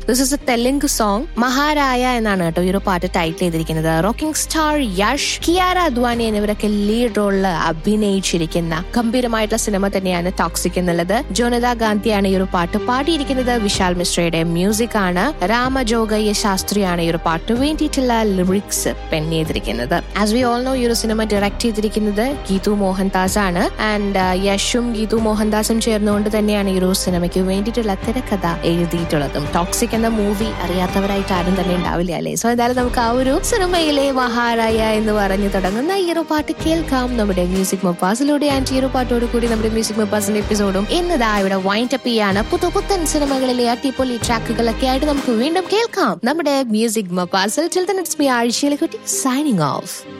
this is a Telugu song Maharaya എന്നാണ് കേട്ടോ ഈ ഒരു പാട്ട് ടൈറ്റിൽ ചെയ്തിരിക്കുന്നത് റോക്കിംഗ് സ്റ്റാർ യഷ് കിയാര അദ്വാനി എന്നിവരൊക്കെ ലീഡ് റോളിൽ അഭിനയിച്ചിരിക്കുന്ന ഗംഭീരമായിട്ടുള്ള സിനിമ തന്നെയാണ് ടോക്സിക് എന്നുള്ളത് ജോനത ഗാന്ധിയാണ് ഈ ഒരു പാട്ട് പാടിയിരിക്കുന്നത് വിശാൽ മിശ്രയുടെ മ്യൂസിക് ആണ് രാമജോഗയ്യ ശാസ്ത്രിയാണ് ഈ ഒരു പാട്ട് വേണ്ടിയിട്ടുള്ള ലിറിക്സ് പെൻ ചെയ്തിരിക്കുന്നത് ആസ് വി ഓൾ നോ ഈ ഒരു സിനിമ ഡയറക്ട് ചെയ്തിരിക്കുന്നത് ഗീതു മോഹൻദാസ് ആണ് ആൻഡ് യഷും ഗീതു മോഹൻദാസും ചേർന്നുകൊണ്ട് തന്നെയാണ് ഈ ഒരു സിനിമയ്ക്ക് വേണ്ടിയിട്ടുള്ള തിരക്കഥ എഴുതിയിട്ടുള്ളതും ടോക്സിക് എന്ന മൂവി അറിയാത്തവരായിട്ട് ആരും തന്നെ ഉണ്ടാവില്ല അല്ലേ സോ എന്തായാലും നമുക്ക് ആ ഒരു സിനിമയിലെ മഹാരായ എന്ന് പറഞ്ഞു തുടങ്ങുന്ന ഈ ഒരു പാട്ട് കേൾക്കാം നമ്മുടെ മ്യൂസിക് മപ്പാസിലൂടെ ആൻഡ് ഈ ഒരു പാട്ടോട് കൂടി നമ്മുടെ മ്യൂസിക് മപ്പാസിന്റെ എപ്പിസോഡും എന്നതാ ഇവിടെ വൈൻഡ് അപ്പ് ചെയ്യാണ് പുതു പുത്തൻ സിനിമകളിലെ അടിപൊളി ട്രാക്കുകളൊക്കെ ആയിട്ട് നമുക്ക് വീണ്ടും കേൾക്കാം നമ്മുടെ മ്യൂസിക് മപ്പാസിൽ ചിൽഡ്രൻ ഇറ്റ്സ് മീ ആഴ്ചയിലെ കുട്ടി സൈനിങ് ഓഫ്